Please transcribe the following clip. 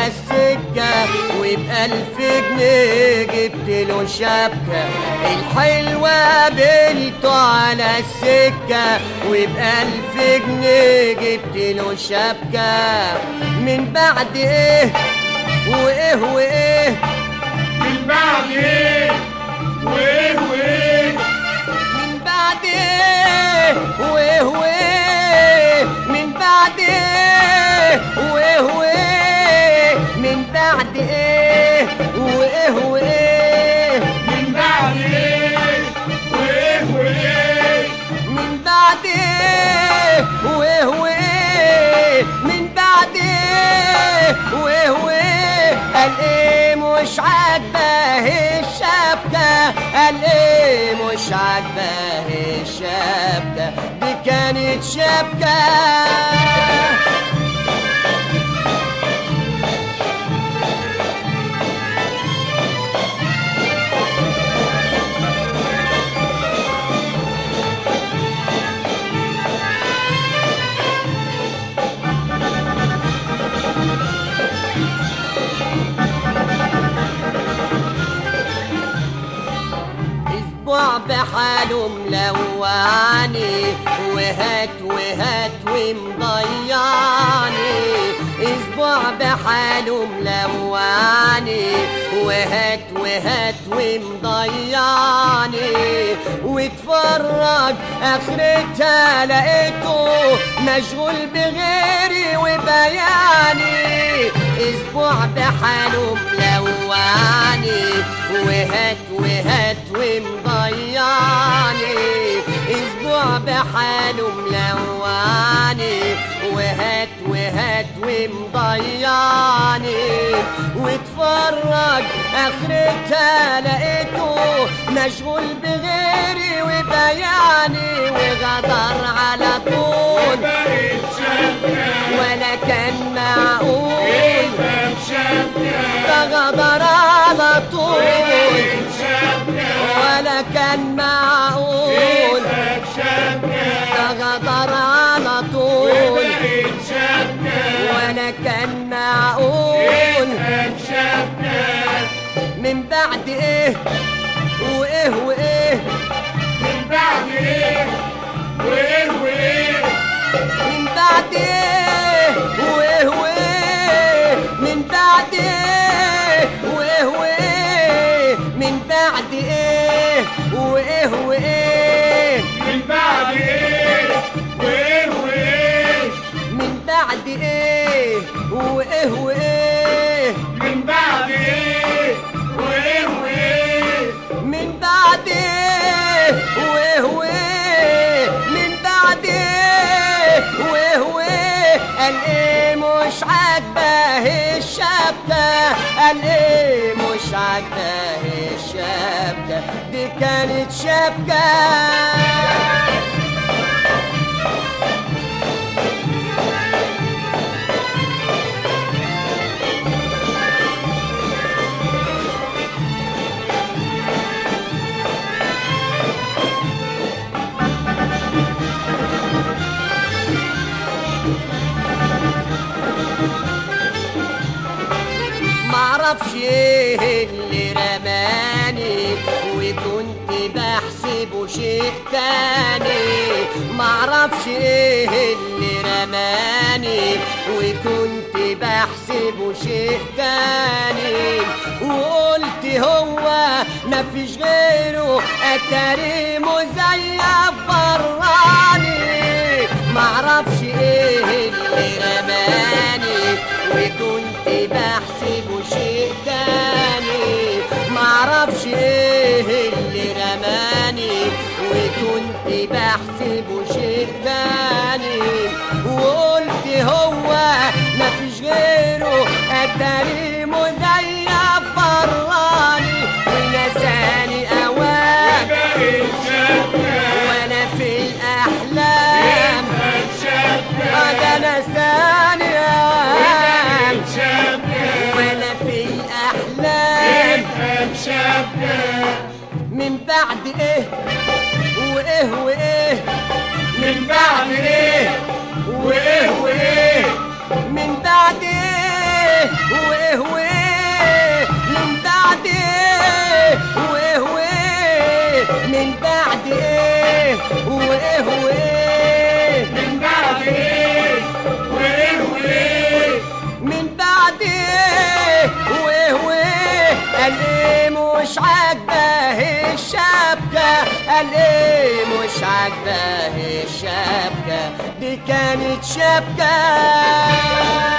السكة وبألف جنيه جبت له شبكة الحلوة قابلته على السكة وبألف جنيه جبت له شبكة من بعد ايه وايه وايه من بعد ايه وايه وايه من بعد ايه وايه وايه من بعد ايه وايه وايه من بعد ايه وايه وايه من بعد ايه وايه وايه من بعد ايه وايه وايه من بعد ايه وايه وايه قال ايه مش عاجباه الشبكة قال ايه مش عاجباه الشبكة دي كانت شبكة اسبوع بحاله ملوعني وهات وهات ومضيعني اسبوع بحاله ملوعني وهات وهات ومضيعني واتفرج اخرتها لقيته مشغول بغيري وبياني اسبوع بحاله ملوعني وهات وهات ومضيعني اسبوع بحاله ملوعني وهات وهات ومضيعني واتفرج اخرتها لقيته مشغول بغيري وبياني وغدر على طول بقيت شبكة ولا كان معقول افهم شبكة ده غدر على طول بقيت شبكة ولا كان معقول افهم شبكة ده غدر على طول بقيت شبكة ولا كان معقول افهم شبكة من بعد ايه وايه وايه من بعد ايه وايه وايه من بعد ايه وايه وايه من بعد ايه وايه وايه من بعد ايه وايه وايه من بعد ايه وايه وايه من بعد ايه وايه وايه من بعد ايه وايه وايه من بعد ايه وايه وايه من بعد ايه وايه وايه قال ايه مش عاجباه الشبكة قال ايه مش عاجباه الشبكة دي كانت شبكة معرفش ايه اللي رماني وكنت بحسبه شيء تاني معرفش ايه اللي رماني وكنت بحسبه شيء تاني وقلت هو مفيش غيره اتاري مزيف براني معرفش ايه اللي رماني وكنت بحسبه شيء تاني معرفش ايه اللي رماني وكنت بحسبه شيء تاني وقلت هو مفيش غيره اتاري مزيف براني ونساني اوام بقيت شبكة وانا في الاحلام افهم شبكة هذا نساني اوام بقيت شبكة وانا في الاحلام افهم شبكة من بعد ايه وايه وايه من بعد ايه وايه وايه من بعد ايه وايه وايه من بعد ايه وايه وايه من بعد ايه وايه وايه من بعد ايه وايه وايه من بعد ايه وايه وايه قال ايه مش عاجباه الشبكة قال ايه مش عاجباه الشبكة دي كانت شبكة